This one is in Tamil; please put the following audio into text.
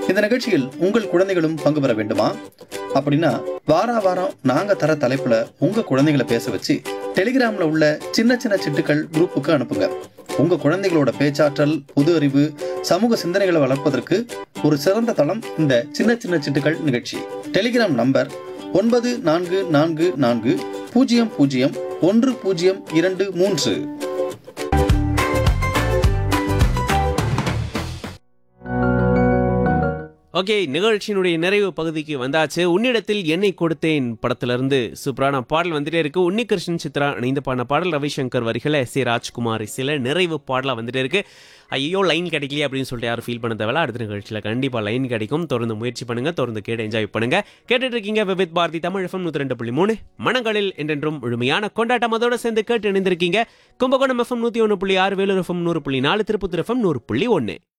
இந்த நிகழ்ச்சியில் உங்கள் குழந்தைகளும் பங்கு பெற வேண்டுமா அப்படின்னா வாரா வாரம் நாங்க தர தலைப்புல உங்க குழந்தைகளை பேச வச்சு டெலிகிராம்ல உள்ள சின்ன சின்ன சிட்டுக்கள் குரூப்புக்கு அனுப்புங்க உங்க குழந்தைகளோட பேச்சாற்றல் புது அறிவு சமூக சிந்தனைகளை வளர்ப்பதற்கு ஒரு சிறந்த தளம் இந்த சின்ன சின்ன சிட்டுக்கள் நிகழ்ச்சி டெலிகிராம் நம்பர் ஒன்பது நான்கு நான்கு நான்கு பூஜ்ஜியம் பூஜ்ஜியம் ஒன்று பூஜ்ஜியம் இரண்டு மூன்று ஓகே நிகழ்ச்சியினுடைய நிறைவு பகுதிக்கு வந்தாச்சு உன்னிடத்தில் என்னை கொடுத்தேன் படத்திலிருந்து சூப்பரான பாடல் வந்துட்டே இருக்கு உன்னிகிருஷ்ணன் சித்ரா இணைந்து பாடின பாடல் ரவிசங்கர் வரிகளை எஸ் ஏ ராஜ்குமார் சில நிறைவு பாடலாக வந்துட்டே இருக்கு ஐயோ லைன் கிடைக்கலையே அப்படின்னு சொல்லிட்டு யாரும் ஃபீல் பண்ண தேவையில்ல அடுத்த நிகழ்ச்சியில் கண்டிப்பாக லைன் கிடைக்கும் தொடர்ந்து முயற்சி பண்ணுங்க தொடர்ந்து கேட்டு என்ஜாய் பண்ணுங்க கேட்டுட்டு இருக்கீங்க விவித் பாரதி தமிழ் எஃப்எம் நூற்றி ரெண்டு புள்ளி மூணு மனங்களில் என்றென்றும் முழுமையான கொண்டாட்டம் அதோட சேர்ந்து கேட்டு இணைந்திருக்கீங்க கும்பகோணம் எஃப்எம் நூற்றி ஒன்று புள்ளி ஆறு வேலூர் எஃப்எம் நூறு புள்ளி நாலு திருப்பத்தூர் எஃப்எம் நூறு புள்ளி ஒன்று